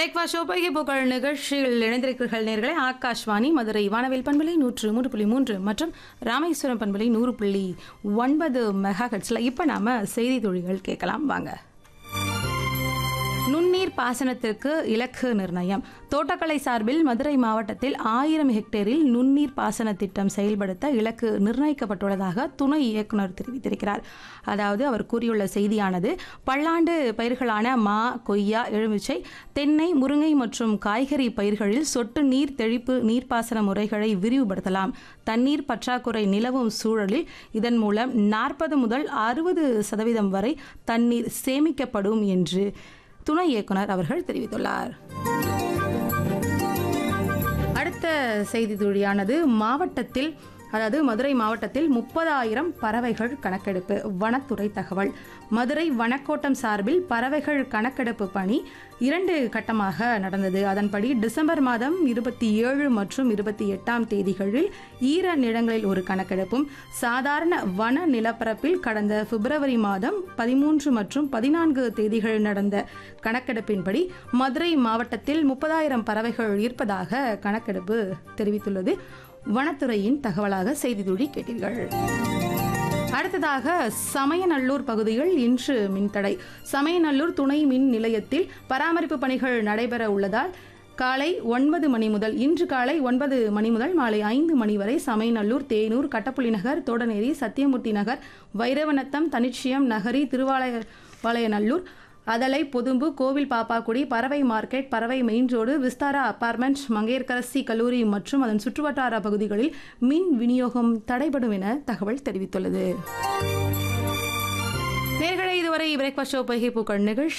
breakfast show பைகி புகழ் நிகழ்ச்சியில் இணைந்திருக்கிறீர்கள் நேர்களை ஆகாஷ்வாணி மதுரை வானவில் பண்பலை நூற்று மூன்று புள்ளி மூன்று மற்றும் ராமேஸ்வரம் பண்பலை நூறு புள்ளி ஒன்பது மெகா ஹெட்ஸில் இப்போ நாம செய்தி தொழில்கள் கேட்கலாம் வாங்க நுண்ணீர் பாசனத்திற்கு இலக்கு நிர்ணயம் தோட்டக்கலை சார்பில் மதுரை மாவட்டத்தில் ஆயிரம் ஹெக்டேரில் நுண்ணீர் பாசன திட்டம் செயல்படுத்த இலக்கு நிர்ணயிக்கப்பட்டுள்ளதாக துணை இயக்குனர் தெரிவித்திருக்கிறார் அதாவது அவர் கூறியுள்ள செய்தியானது பல்லாண்டு பயிர்களான மா கொய்யா எலுமிச்சை தென்னை முருங்கை மற்றும் காய்கறி பயிர்களில் சொட்டு நீர் தெளிப்பு நீர்ப்பாசன முறைகளை விரிவுபடுத்தலாம் தண்ணீர் பற்றாக்குறை நிலவும் சூழலில் இதன் மூலம் நாற்பது முதல் அறுபது சதவீதம் வரை தண்ணீர் சேமிக்கப்படும் என்று துணை இயக்குனர் அவர்கள் தெரிவித்துள்ளார் அடுத்த செய்தி துளியானது மாவட்டத்தில் அதாவது மதுரை மாவட்டத்தில் முப்பதாயிரம் பறவைகள் கணக்கெடுப்பு வனத்துறை தகவல் மதுரை வனக்கோட்டம் சார்பில் பறவைகள் கணக்கெடுப்பு பணி இரண்டு கட்டமாக நடந்தது அதன்படி டிசம்பர் மாதம் இருபத்தி ஏழு மற்றும் இருபத்தி எட்டாம் தேதிகளில் ஈர நிலங்களில் ஒரு கணக்கெடுப்பும் சாதாரண வன நிலப்பரப்பில் கடந்த பிப்ரவரி மாதம் பதிமூன்று மற்றும் பதினான்கு தேதிகளில் நடந்த கணக்கெடுப்பின்படி மதுரை மாவட்டத்தில் முப்பதாயிரம் பறவைகள் இருப்பதாக கணக்கெடுப்பு தெரிவித்துள்ளது வனத்துறையின் தகவலாக செய்தி துளி கேட்டீர்கள் அடுத்ததாக சமயநல்லூர் பகுதியில் இன்று மின்தடை சமயநல்லூர் துணை மின் நிலையத்தில் பராமரிப்பு பணிகள் நடைபெற உள்ளதால் காலை ஒன்பது மணி முதல் இன்று காலை ஒன்பது மணி முதல் மாலை ஐந்து மணி வரை சமயநல்லூர் தேனூர் கட்டப்புள்ளி நகர் தோடநேரி சத்தியமூர்த்தி நகர் வைரவநத்தம் தனிச்சியம் நகரி திருவாலய வாளையநல்லூர் அதலை பொதும்பு கோவில் Pappakudi Paravai market Paravai main road Vistara apartment Mangayarkarasi கல்லூரி மற்றும் அதன் சுற்றுவட்டார பகுதிகளில் மின் விநியோகம் தடைபடும் என தகவல் தெரிவித்துள்ளது நேர்களை இதுவரை பிரேக்ஃபாஸ்ட் ஷோ பைகை பூக்கள் நிகழ்ச்சி